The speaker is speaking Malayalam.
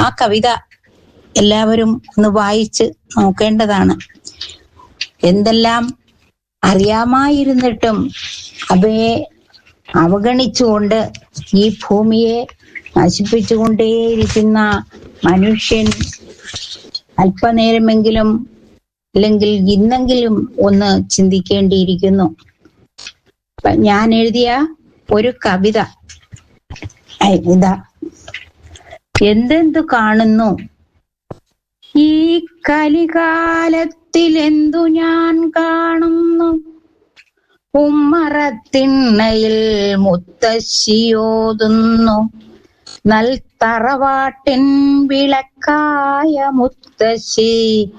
ആ കവിത എല്ലാവരും ഒന്ന് വായിച്ച് നോക്കേണ്ടതാണ് എന്തെല്ലാം അറിയാമായിരുന്നിട്ടും അവയെ അവഗണിച്ചുകൊണ്ട് ഈ ഭൂമിയെ നശിപ്പിച്ചുകൊണ്ടേയിരിക്കുന്ന മനുഷ്യൻ അല്പനേരമെങ്കിലും അല്ലെങ്കിൽ ഇന്നെങ്കിലും ഒന്ന് ചിന്തിക്കേണ്ടിയിരിക്കുന്നു അപ്പൊ ഞാൻ എഴുതിയ ഒരു കവിത ഐ, ഇതാ എന്തെന്തു കാണുന്നു ഈ കലികാലത്തിൽ എന്തു ഞാൻ കാണുന്നു ഉമ്മറത്തിണ്ണയിൽ മുത്തശ്ശിയോതുന്നു നൽ തറവാട്ടിൻ വിളക്കായ മുത്തശ്ശി